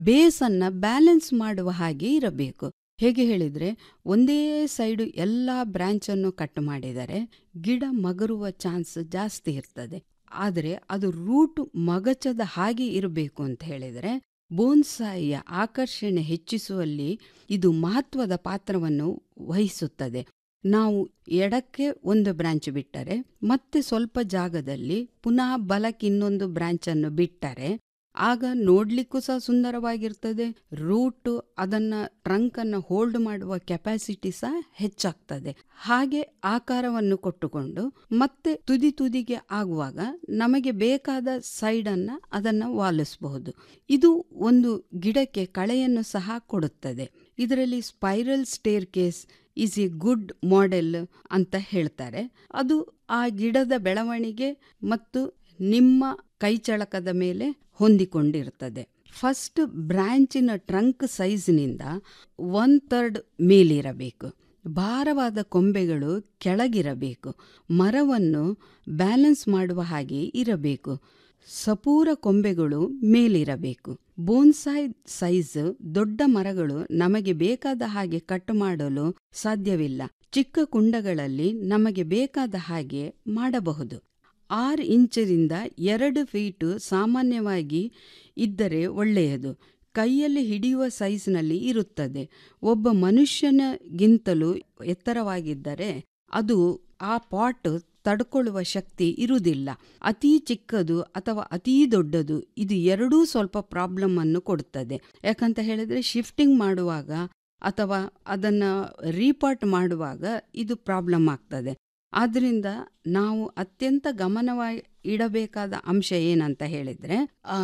ಬೇಸನ್ನ balance ಮಾಡುವ ಹಾಗೆ ಇರಬೇಕು ಹೇಗೆ ಹೇಳಿದ್ರೆ ಒಂದೇ ಸೈಡು ಎಲ್ಲ ಬ್ರಾಂಚನ್ನು ಕಟ್ ಮಾಡಿದರೆ ಗಿಡ ಮಗರುವ ಚಾನ್ಸ್ ಜಾಸ್ತಿ ಇರ್ತದೆ ಆದರೆ ಅದು ರೂಟ್ ಮಗಚದ ಹಾಗೆ ಇರಬೇಕು ಅಂತ ಹೇಳಿದರೆ ಬೋನ್ಸಾಯಿಯ ಆಕರ್ಷಣೆ ಹೆಚ್ಚಿಸುವಲ್ಲಿ ಇದು ಮಹತ್ವದ ಪಾತ್ರವನ್ನು ವಹಿಸುತ್ತದೆ ನಾವು ಎಡಕ್ಕೆ ಒಂದು ಬ್ರಾಂಚ್ ಬಿಟ್ಟರೆ ಮತ್ತೆ ಸ್ವಲ್ಪ ಜಾಗದಲ್ಲಿ ಪುನಃ ಬಲಕ್ಕೆ ಇನ್ನೊಂದು ಬ್ರಾಂಚನ್ನು ಬಿಟ್ಟರೆ ಆಗ ನೋಡ್ಲಿಕ್ಕೂ ಸಹ ಸುಂದರವಾಗಿರ್ತದೆ ರೂಟ್ ಅದನ್ನ ಟ್ರಂಕ್ ಅನ್ನ ಹೋಲ್ಡ್ ಮಾಡುವ ಕೆಪಾಸಿಟಿ ಸಹ ಹೆಚ್ಚಾಗ್ತದೆ ಹಾಗೆ ಆಕಾರವನ್ನು ಕೊಟ್ಟುಕೊಂಡು ಮತ್ತೆ ತುದಿ ತುದಿಗೆ ಆಗುವಾಗ ನಮಗೆ ಬೇಕಾದ ಸೈಡ್ ಅನ್ನ ಅದನ್ನ ವಾಲಿಸಬಹುದು ಇದು ಒಂದು ಗಿಡಕ್ಕೆ ಕಳೆಯನ್ನು ಸಹ ಕೊಡುತ್ತದೆ ಇದರಲ್ಲಿ spiral staircase is a good model ಅಂತ ಹೇಳ್ತಾರೆ ಅದು ಆ ಗಿಡದ ಬೆಳವಣಿಗೆ ಮತ್ತು ನಿಮ್ಮ ಕೈಚಳಕದ ಮೇಲೆ ಹೊಂದಿಕೊಂಡಿರ್ತದೆ ಫಸ್ಟ್ ಬ್ರಾಂಚಿನ ಟ್ರಂಕ್ ಸೈಜ್ನಿಂದ ಒನ್ ಥರ್ಡ್ ಮೇಲಿರಬೇಕು ಭಾರವಾದ ಕೊಂಬೆಗಳು ಕೆಳಗಿರಬೇಕು ಮರವನ್ನು ಬ್ಯಾಲೆನ್ಸ್ ಮಾಡುವ ಹಾಗೆ ಇರಬೇಕು ಸಪೂರ ಕೊಂಬೆಗಳು ಮೇಲಿರಬೇಕು ಬೋನ್ಸಾಯ್ ಸೈಜ್ ದೊಡ್ಡ ಮರಗಳು ನಮಗೆ ಬೇಕಾದ ಹಾಗೆ ಕಟ್ ಮಾಡಲು ಸಾಧ್ಯವಿಲ್ಲ ಚಿಕ್ಕ ಕುಂಡಗಳಲ್ಲಿ ನಮಗೆ ಬೇಕಾದ ಹಾಗೆ ಮಾಡಬಹುದು ಆರು ಇಂಚರಿಂದ ಎರಡು ಫೀಟು ಸಾಮಾನ್ಯವಾಗಿ ಇದ್ದರೆ ಒಳ್ಳೆಯದು ಕೈಯಲ್ಲಿ ಹಿಡಿಯುವ ಸೈಜ್ನಲ್ಲಿ ಇರುತ್ತದೆ ಒಬ್ಬ ಮನುಷ್ಯನಗಿಂತಲೂ ಎತ್ತರವಾಗಿದ್ದರೆ ಅದು ಆ ಪಾಟ್ ತಡ್ಕೊಳ್ಳುವ ಶಕ್ತಿ ಇರುವುದಿಲ್ಲ ಅತೀ ಚಿಕ್ಕದು ಅಥವಾ ಅತೀ ದೊಡ್ಡದು ಇದು ಎರಡೂ ಸ್ವಲ್ಪ ಪ್ರಾಬ್ಲಮ್ ಅನ್ನು ಕೊಡುತ್ತದೆ ಯಾಕಂತ ಹೇಳಿದ್ರೆ ಶಿಫ್ಟಿಂಗ್ ಮಾಡುವಾಗ ಅಥವಾ ಅದನ್ನ ರೀಪಾಟ್ ಮಾಡುವಾಗ ಇದು ಪ್ರಾಬ್ಲಮ್ ಆಗ್ತದೆ ಆದ್ರಿಂದ ನಾವು ಅತ್ಯಂತ ಗಮನವಾಗಿ ಇಡಬೇಕಾದ ಅಂಶ ಏನಂತ ಹೇಳಿದ್ರೆ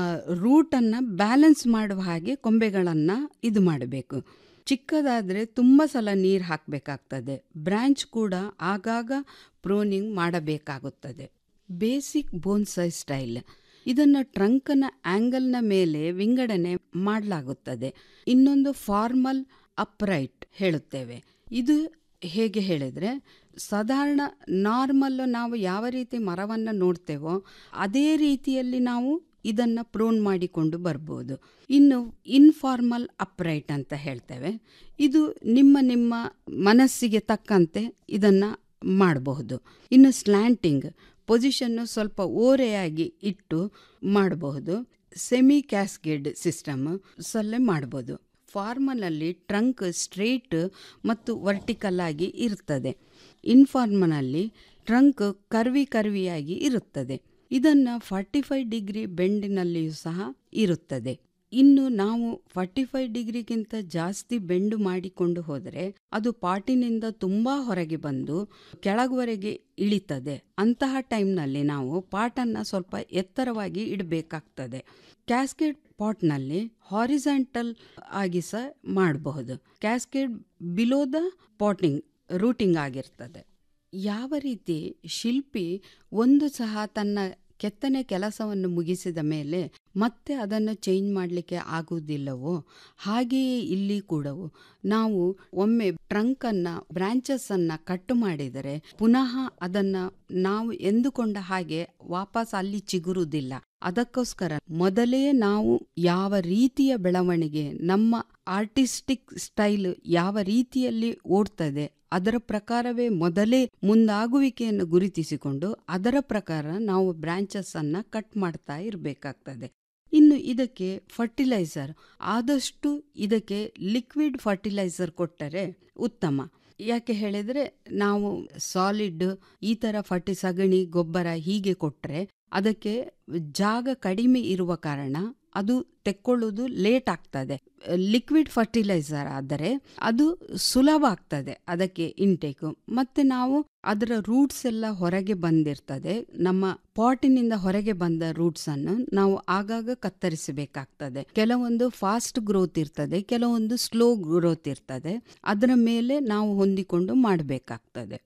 ರೂಟ್ ಅನ್ನ ಬ್ಯಾಲೆನ್ಸ್ ಮಾಡುವ ಹಾಗೆ ಕೊಂಬೆಗಳನ್ನ ಇದು ಮಾಡಬೇಕು ಚಿಕ್ಕದಾದ್ರೆ ತುಂಬ ಸಲ ನೀರು ಹಾಕಬೇಕಾಗ್ತದೆ ಬ್ರಾಂಚ್ ಕೂಡ ಆಗಾಗ ಪ್ರೋನಿಂಗ್ ಮಾಡಬೇಕಾಗುತ್ತದೆ ಬೇಸಿಕ್ ಬೋನ್ಸೈ ಸ್ಟೈಲ್ ಇದನ್ನು ಟ್ರಂಕ್ನ ಆಂಗಲ್ನ ಮೇಲೆ ವಿಂಗಡಣೆ ಮಾಡಲಾಗುತ್ತದೆ ಇನ್ನೊಂದು ಫಾರ್ಮಲ್ ಅಪ್ರೈಟ್ ಹೇಳುತ್ತೇವೆ ಇದು ಹೇಗೆ ಹೇಳಿದ್ರೆ ಸಾಧಾರಣ ನಾರ್ಮಲ್ ನಾವು ಯಾವ ರೀತಿ ಮರವನ್ನು ನೋಡ್ತೇವೋ ಅದೇ ರೀತಿಯಲ್ಲಿ ನಾವು ಇದನ್ನು ಪ್ರೋನ್ ಮಾಡಿಕೊಂಡು ಬರ್ಬೋದು ಇನ್ನು ಇನ್ಫಾರ್ಮಲ್ ಅಪ್ರೈಟ್ ಅಂತ ಹೇಳ್ತೇವೆ ಇದು ನಿಮ್ಮ ನಿಮ್ಮ ಮನಸ್ಸಿಗೆ ತಕ್ಕಂತೆ ಇದನ್ನು ಮಾಡಬಹುದು ಇನ್ನು ಸ್ಲ್ಯಾಂಟಿಂಗ್ ಪೊಸಿಷನ್ನು ಸ್ವಲ್ಪ ಓರೆಯಾಗಿ ಇಟ್ಟು ಮಾಡಬಹುದು ಸೆಮಿ ಕ್ಯಾಸ್ಕೇಡ್ ಸಿಸ್ಟಮ್ ಸಲ್ಲೇ ಮಾಡ್ಬೋದು ಫಾರ್ಮನಲ್ಲಿ ಟ್ರಂಕ್ ಸ್ಟ್ರೇಟ್ ಮತ್ತು ವರ್ಟಿಕಲ್ ಆಗಿ ಇರುತ್ತದೆ ಇನ್ಫಾರ್ಮನಲ್ಲಿ ಟ್ರಂಕ್ ಕರ್ವಿ ಕರ್ವಿಯಾಗಿ ಇರುತ್ತದೆ ಇದನ್ನು ಫಾರ್ಟಿ ಫೈವ್ ಡಿಗ್ರಿ ಬೆಂಡಿನಲ್ಲಿಯೂ ಸಹ ಇರುತ್ತದೆ ಇನ್ನು ನಾವು ಫಾರ್ಟಿ ಫೈವ್ ಡಿಗ್ರಿಗಿಂತ ಜಾಸ್ತಿ ಬೆಂಡು ಮಾಡಿಕೊಂಡು ಹೋದರೆ ಅದು ಪಾಟಿನಿಂದ ತುಂಬಾ ಹೊರಗೆ ಬಂದು ಕೆಳಗುವರೆಗೆ ಇಳಿತದೆ ಅಂತಹ ಟೈಮ್ನಲ್ಲಿ ನಾವು ಪಾಟನ್ನು ಸ್ವಲ್ಪ ಎತ್ತರವಾಗಿ ಇಡಬೇಕಾಗ್ತದೆ ಕ್ಯಾಸ್ಕೇಡ್ ಪಾಟ್ನಲ್ಲಿ ಹಾರಿಸೆಂಟಲ್ ಆಗಿ ಸಹ ಮಾಡಬಹುದು cascade below the potting rooting ಆಗಿರ್ತದೆ ಯಾವ ರೀತಿ ಶಿಲ್ಪಿ ಒಂದು ಸಹ ತನ್ನ ಕೆತ್ತನೆ ಕೆಲಸವನ್ನು ಮುಗಿಸಿದ ಮೇಲೆ ಮತ್ತೆ ಅದನ್ನು ಚೇಂಜ್ ಮಾಡಲಿಕ್ಕೆ ಆಗುವುದಿಲ್ಲವೋ ಹಾಗೆಯೇ ಇಲ್ಲಿ ಕೂಡವು ನಾವು ಒಮ್ಮೆ ಟ್ರಂಕನ್ನು ಬ್ರಾಂಚಸ್ಸನ್ನು ಕಟ್ಟು ಮಾಡಿದರೆ ಪುನಃ ಅದನ್ನು ನಾವು ಎಂದುಕೊಂಡ ಹಾಗೆ ವಾಪಸ್ ಅಲ್ಲಿ ಚಿಗುರುವುದಿಲ್ಲ ಅದಕ್ಕೋಸ್ಕರ ಮೊದಲೇ ನಾವು ಯಾವ ರೀತಿಯ ಬೆಳವಣಿಗೆ ನಮ್ಮ ಆರ್ಟಿಸ್ಟಿಕ್ ಸ್ಟೈಲ್ ಯಾವ ರೀತಿಯಲ್ಲಿ ಓಡ್ತದೆ ಅದರ ಪ್ರಕಾರವೇ ಮೊದಲೇ ಮುಂದಾಗುವಿಕೆಯನ್ನು ಗುರುತಿಸಿಕೊಂಡು ಅದರ ಪ್ರಕಾರ ನಾವು ಬ್ರಾಂಚಸ್ ಅನ್ನ ಕಟ್ ಮಾಡ್ತಾ ಇರಬೇಕಾಗ್ತದೆ ಇನ್ನು ಇದಕ್ಕೆ ಫರ್ಟಿಲೈಸರ್ ಆದಷ್ಟು ಇದಕ್ಕೆ ಲಿಕ್ವಿಡ್ ಫರ್ಟಿಲೈಸರ್ ಕೊಟ್ಟರೆ ಉತ್ತಮ ಯಾಕೆ ಹೇಳಿದ್ರೆ ನಾವು ಸಾಲಿಡ್ ಈ ತರ ಫರ್ಟಿ ಸಗಣಿ ಗೊಬ್ಬರ ಹೀಗೆ ಕೊಟ್ಟರೆ ಅದಕ್ಕೆ ಜಾಗ ಕಡಿಮೆ ಇರುವ ಕಾರಣ ಅದು ತೆಕ್ಕೊಳ್ಳುವುದು ಲೇಟ್ ಆಗ್ತದೆ ಲಿಕ್ವಿಡ್ ಫರ್ಟಿಲೈಸರ್ ಆದರೆ ಅದು ಸುಲಭ ಆಗ್ತದೆ ಅದಕ್ಕೆ ಇಂಟೇಕು ಮತ್ತೆ ನಾವು ಅದರ ರೂಟ್ಸ್ ಎಲ್ಲ ಹೊರಗೆ ಬಂದಿರ್ತದೆ ನಮ್ಮ ಪಾಟಿನಿಂದ ಹೊರಗೆ ಬಂದ ರೂಟ್ಸ್ ಅನ್ನು ನಾವು ಆಗಾಗ ಕತ್ತರಿಸಬೇಕಾಗ್ತದೆ ಕೆಲವೊಂದು ಫಾಸ್ಟ್ ಗ್ರೋತ್ ಇರ್ತದೆ ಕೆಲವೊಂದು ಸ್ಲೋ ಗ್ರೋತ್ ಇರ್ತದೆ ಅದರ ಮೇಲೆ ನಾವು ಹೊಂದಿಕೊಂಡು ಮಾಡಬೇಕಾಗ್ತದೆ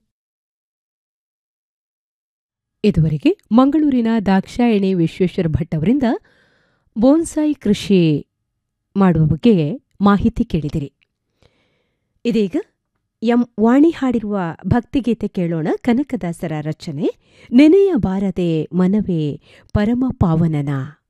ಇದುವರೆಗೆ ಮಂಗಳೂರಿನ ದಾಕ್ಷಾಯಣಿ ವಿಶ್ವೇಶ್ವರ ಭಟ್ ಅವರಿಂದ ಬೋನ್ಸಾಯಿ ಕೃಷಿ ಮಾಡುವ ಬಗ್ಗೆ ಮಾಹಿತಿ ಕೇಳಿದಿರಿ ಇದೀಗ ಎಂ ವಾಣಿ ಹಾಡಿರುವ ಭಕ್ತಿಗೀತೆ ಕೇಳೋಣ ಕನಕದಾಸರ ರಚನೆ ನೆನೆಯ ಬಾರದೆ ಮನವೇ ಪರಮ ಪಾವನನ